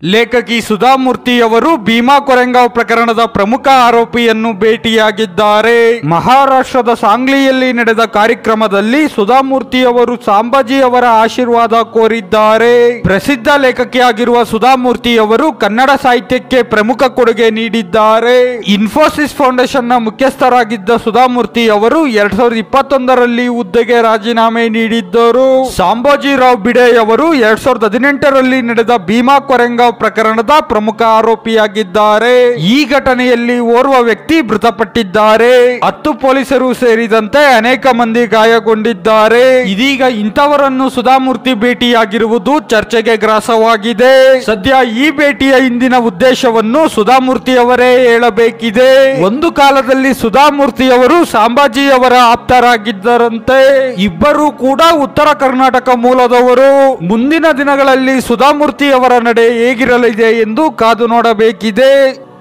ಲೇಖಕಿ ಸುಧಾಮೂರ್ತಿಯವರು ಭೀಮಾ ಕೊರೆಂಗಾವ್ ಪ್ರಕರಣದ ಪ್ರಮುಖ ಆರೋಪಿಯನ್ನು ಭೇಟಿಯಾಗಿದ್ದಾರೆ ಮಹಾರಾಷ್ಟ್ರದ ಸಾಂಗ್ಲಿಯಲ್ಲಿ ನಡೆದ ಕಾರ್ಯಕ್ರಮದಲ್ಲಿ ಸುಧಾಮೂರ್ತಿಯವರು ಸಾಂಬಾಜಿ ಅವರ ಆಶೀರ್ವಾದ ಕೋರಿದ್ದಾರೆ ಪ್ರಸಿದ್ಧ ಲೇಖಕಿಯಾಗಿರುವ ಸುಧಾಮೂರ್ತಿಯವರು ಕನ್ನಡ ಸಾಹಿತ್ಯಕ್ಕೆ ಪ್ರಮುಖ ಕೊಡುಗೆ ನೀಡಿದ್ದಾರೆ ಇನ್ಫೋಸಿಸ್ ಫೌಂಡೇಶನ್ ನ ಮುಖ್ಯಸ್ಥರಾಗಿದ್ದ ಸುಧಾಮೂರ್ತಿ ಅವರು ಎರಡ್ ಸಾವಿರದ ಇಪ್ಪತ್ತೊಂದರಲ್ಲಿ ಹುದ್ದೆಗೆ ರಾಜೀನಾಮೆ ನೀಡಿದ್ದರು ಸಾಂಬಾಜಿರಾವ್ ಬಿಡೆ ಅವರು ಎರಡ್ ಸಾವಿರದ ಹದಿನೆಂಟರಲ್ಲಿ ನಡೆದ ಭೀಮಾ ಕೊರೆಂಗಾವ್ ಪ್ರಕರಣದ ಪ್ರಮುಖ ಆರೋಪಿಯಾಗಿದ್ದಾರೆ ಈ ಘಟನೆಯಲ್ಲಿ ಓರ್ವ ವ್ಯಕ್ತಿ ಮೃತಪಟ್ಟಿದ್ದಾರೆ ಹತ್ತು ಪೊಲೀಸರು ಸೇರಿದಂತೆ ಅನೇಕ ಮಂದಿ ಗಾಯಗೊಂಡಿದ್ದಾರೆ ಇದೀಗ ಇಂಥವರನ್ನು ಸುಧಾಮೂರ್ತಿ ಭೇಟಿಯಾಗಿರುವುದು ಚರ್ಚೆಗೆ ಗ್ರಾಸವಾಗಿದೆ ಸದ್ಯ ಈ ಭೇಟಿಯ ಹಿಂದಿನ ಉದ್ದೇಶವನ್ನು ಸುಧಾಮೂರ್ತಿ ಅವರೇ ಹೇಳಬೇಕಿದೆ ಒಂದು ಕಾಲದಲ್ಲಿ ಸುಧಾಮೂರ್ತಿ ಅವರು ಸಾಂಬಾಜಿ ಅವರ ಆಪ್ತರಾಗಿದ್ದರಂತೆ ಇಬ್ಬರು ಕೂಡ ಉತ್ತರ ಕರ್ನಾಟಕ ಮೂಲದವರು ಮುಂದಿನ ದಿನಗಳಲ್ಲಿ ಸುಧಾಮೂರ್ತಿ ಅವರ ನಡೆ ಹೇಗಿರಲಿದೆ ಎಂದು ಕಾದು ನೋಡಬೇಕಿದೆ